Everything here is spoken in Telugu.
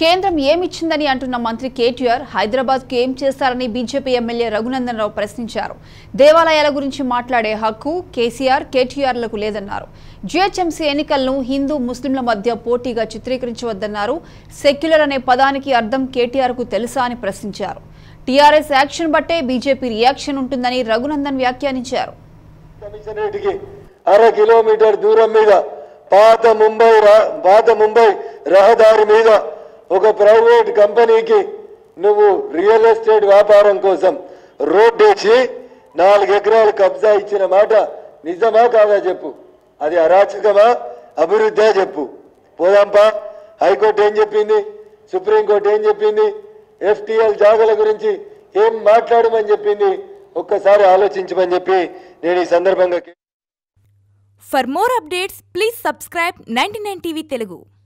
కేంద్రం ఏమిచ్చిందని అంటున్న మంత్రి కేటీఆర్ హైదరాబాద్కు ఏం చేస్తారని బీజేపీ ఎమ్మెల్యే రఘునందన్ రావు ప్రశ్నించారు దేవాలయాల గురించి మాట్లాడే హక్కు కేసీఆర్ కేటీఆర్లకు లేదన్నారు జీహెచ్ఎంసీ ఎన్నికలను హిందూ ముస్లింల మధ్య పోటీగా చిత్రీకరించవద్దన్నారు సెక్యులర్ అనే పదానికి అర్థం కేటీఆర్కు తెలుసా అని ప్రశ్నించారు టీఆర్ఎస్ యాక్షన్ బట్టే బీజేపీ రియాక్షన్ ఉంటుందని రఘునందన్ వ్యాఖ్యానించారు కమిషనరేట్కి అర కిలోమీటర్ దూరం మీద పాత ముంబై రా- పాత ముంబై రహదారి మీద ఒక ప్రైవేట్ కంపెనీకి నువ్వు రియల్ ఎస్టేట్ వ్యాపారం కోసం రోడ్ వేసి నాలుగు ఎకరాలు కబ్జా ఇచ్చిన మాట నిజమా కాదా చెప్పు అది అరాచకమా అభివృద్ధా చెప్పు పోదాంపా హైకోర్టు ఏం చెప్పింది సుప్రీంకోర్టు ఏం చెప్పింది ఎఫ్టిఎల్ జాగల గురించి ఏం మాట్లాడమని చెప్పింది ఒక్కసారి ఆలోచించమని చెప్పి నేను ఈ సందర్భంగా For more updates, please subscribe 99 TV Telugu.